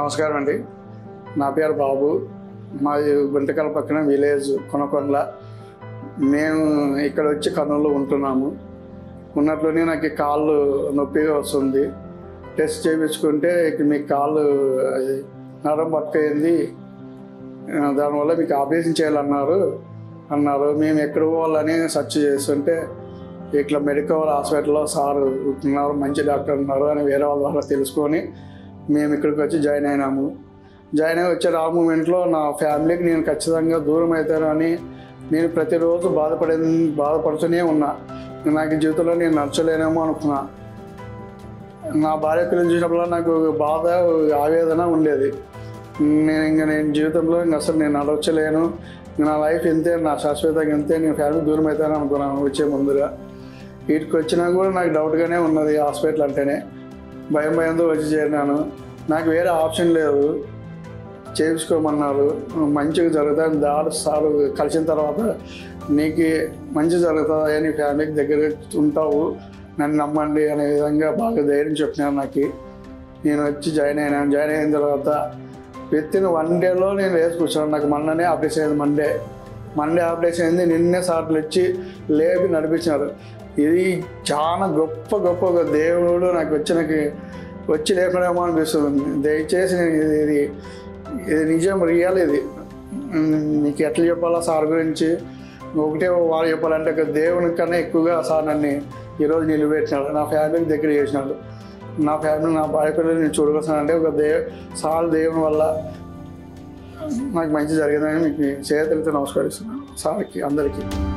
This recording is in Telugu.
నమస్కారం అండి నా పేరు బాబు మాది గుంటకల్ పక్కన విలేజ్ కొనకొండ మేము ఇక్కడ వచ్చి కర్నూలులో ఉంటున్నాము ఉన్నట్లోనే నాకు ఈ కాళ్ళు నొప్పిగా వస్తుంది టెస్ట్ చేయించుకుంటే ఇక మీ కాళ్ళు అది నరం పట్టుకైంది ఆ, దానివల్ల మీకు ఆపరేషన్ చేయాలన్నారు అన్నారు మేము ఎక్కడ పోవాలని సెర్చ్ చేస్తుంటే ఇట్లా మెడికల్ హాస్పిటల్లో సార్ ఉన్నారు మంచి డాక్టర్ ఉన్నారు అని వేరే వాళ్ళ ద్వారా తెలుసుకొని మేము ఇక్కడికి వచ్చి జాయిన్ అయినాము జాయిన్ అయ్యి వచ్చే ఆ మూమెంట్లో నా ఫ్యామిలీకి నేను ఖచ్చితంగా దూరం అవుతానని నేను ప్రతిరోజు బాధపడే బాధపడుతూనే ఉన్నా నాకు ఈ జీవితంలో నేను నచ్చలేనేమో అనుకున్నా నా భార్య పిల్లలు చూసినప్పుడు నాకు బాధ ఆవేదన ఉండేది నేను ఇంకా నేను జీవితంలో ఇంకా అసలు నేను నడవచ్చలేను నా లైఫ్ ఇంతే నా శాశ్వతంగా ఇంతే నేను ఫ్యామిలీ దూరం అవుతాను అనుకున్నాను వచ్చే ముందుగా వీటికి వచ్చినా కూడా నాకు డౌట్గానే ఉన్నది హాస్పిటల్ అంటేనే భయం భయంతో వచ్చి చేరినాను నాకు వేరే ఆప్షన్ లేదు చేయించుకోమన్నారు మంచిగా జరుగుతుంది దాడు సార్ కలిసిన తర్వాత నీకు మంచి జరుగుతుంది నీ ఫ్యామిలీకి దగ్గర ఉంటావు నన్ను నమ్మండి అనే విధంగా బాగా ధైర్యం చెప్పినారు నాకు నేను వచ్చి జాయిన్ అయినాను జాయిన్ అయిన తర్వాత విత్ ఇన్ వన్ డేలో నేను వేసి కూర్చున్నాను నాకు మొన్ననే ఆపరేషన్ అయింది మండే మండే ఆపరేషన్ అయింది నిన్నే సార్లు వచ్చి లేపి నడిపించినారు ఇది చాలా గొప్ప గొప్ప ఒక దేవుడు నాకు వచ్చి నాకు వచ్చి లేకడేమో అనిపిస్తుంది దయచేసి నేను ఇది ఇది ఇది నిజం రియల్ ఇది ఉమ్, నీకు ఎట్లా చెప్పాలా సార్ గురించి ఒకటే వాళ్ళు చెప్పాలంటే ఒక దేవుని కన్నా ఎక్కువగా సార్ నన్ను ఈరోజు నిలబెట్టినాడు నా ఫ్యామిలీకి దగ్గర చేసినాడు నా ఫ్యామిలీ నా భార్య పిల్లలు నేను చూడవలసిన ఒక దే సార్ దేవుని వల్ల నాకు మంచి జరిగిందని మీకు చేతులతో నమస్కరిస్తున్నాను సార్కి అందరికీ